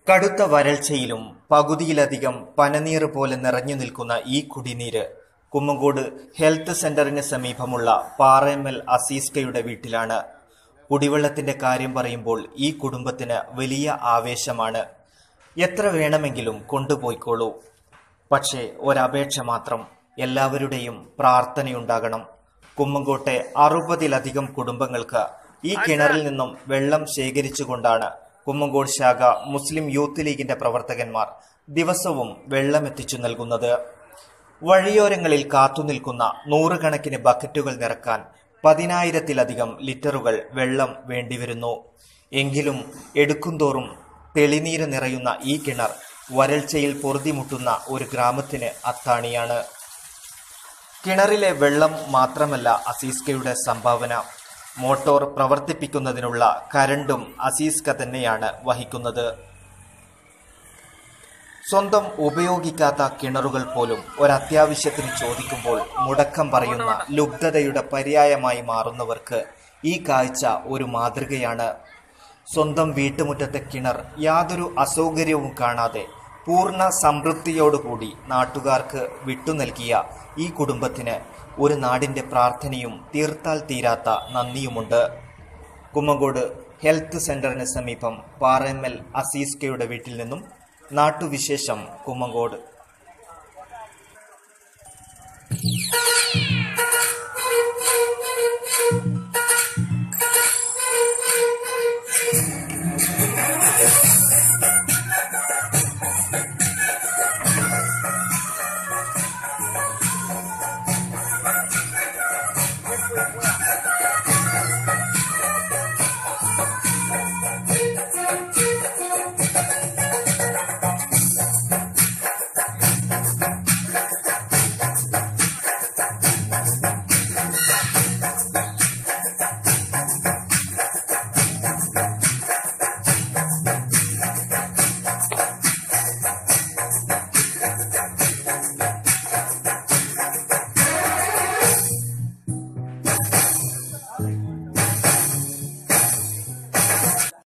കടുത്ത വരൾച്ചയിലും പകുതിയിലധികം പനനീർ പോലെ നിറഞ്ഞു നിൽക്കുന്ന ഈ കുടിനീര് കുമ്മങ്കോട് ഹെൽത്ത് സെന്ററിന് സമീപമുള്ള പാറേമ്മൽ അസീസ്കയുടെ വീട്ടിലാണ് കുടിവെള്ളത്തിന്റെ കാര്യം പറയുമ്പോൾ ഈ കുടുംബത്തിന് വലിയ ആവേശമാണ് എത്ര വേണമെങ്കിലും കൊണ്ടുപോയിക്കോളൂ പക്ഷേ ഒരപേക്ഷ മാത്രം എല്ലാവരുടെയും പ്രാർത്ഥനയുണ്ടാകണം കുമ്മങ്കോട്ടെ അറുപതിലധികം കുടുംബങ്ങൾക്ക് ഈ കിണറിൽ നിന്നും വെള്ളം ശേഖരിച്ചുകൊണ്ടാണ് കുമ്മങ്കോട് ശാഖ മുസ്ലിം യൂത്ത് ലീഗിന്റെ പ്രവർത്തകന്മാർ ദിവസവും വെള്ളമെത്തിച്ചു നൽകുന്നത് വഴിയോരങ്ങളിൽ കാത്തുനിൽക്കുന്ന നൂറുകണക്കിന് ബക്കറ്റുകൾ നിറക്കാൻ പതിനായിരത്തിലധികം ലിറ്ററുകൾ വെള്ളം വേണ്ടിവരുന്നു എങ്കിലും എടുക്കുംതോറും തെളിനീര് നിറയുന്ന ഈ കിണർ വരൾച്ചയിൽ പൊറുതിമുട്ടുന്ന ഒരു ഗ്രാമത്തിന് അത്താണിയാണ് കിണറിലെ വെള്ളം മാത്രമല്ല അസീസ്കയുടെ സംഭാവന മോട്ടോർ പ്രവർത്തിപ്പിക്കുന്നതിനുള്ള കരണ്ടും അസീസ്ക തന്നെയാണ് വഹിക്കുന്നത് സ്വന്തം ഉപയോഗിക്കാത്ത കിണറുകൾ പോലും ഒരത്യാവശ്യത്തിന് ചോദിക്കുമ്പോൾ മുടക്കം പറയുന്ന ലുബ്ധതയുടെ പര്യായമായി മാറുന്നവർക്ക് ഈ കാഴ്ച ഒരു മാതൃകയാണ് സ്വന്തം വീട്ടുമുറ്റത്തെ കിണർ യാതൊരു അസൗകര്യവും കാണാതെ പൂർണ്ണ സംതൃപ്തിയോടുകൂടി നാട്ടുകാർക്ക് വിട്ടുനൽകിയ ഈ കുടുംബത്തിന് ഒരു നാടിന്റെ പ്രാർത്ഥനയും തീർത്താൽ തീരാത്ത നന്ദിയുമുണ്ട് കുമ്മങ്കോട് ഹെൽത്ത് സെന്ററിന് സമീപം പാറമ്മൽ അസീസ്കയുടെ വീട്ടിൽ നിന്നും നാട്ടുവിശേഷം കുമ്മങ്കോട്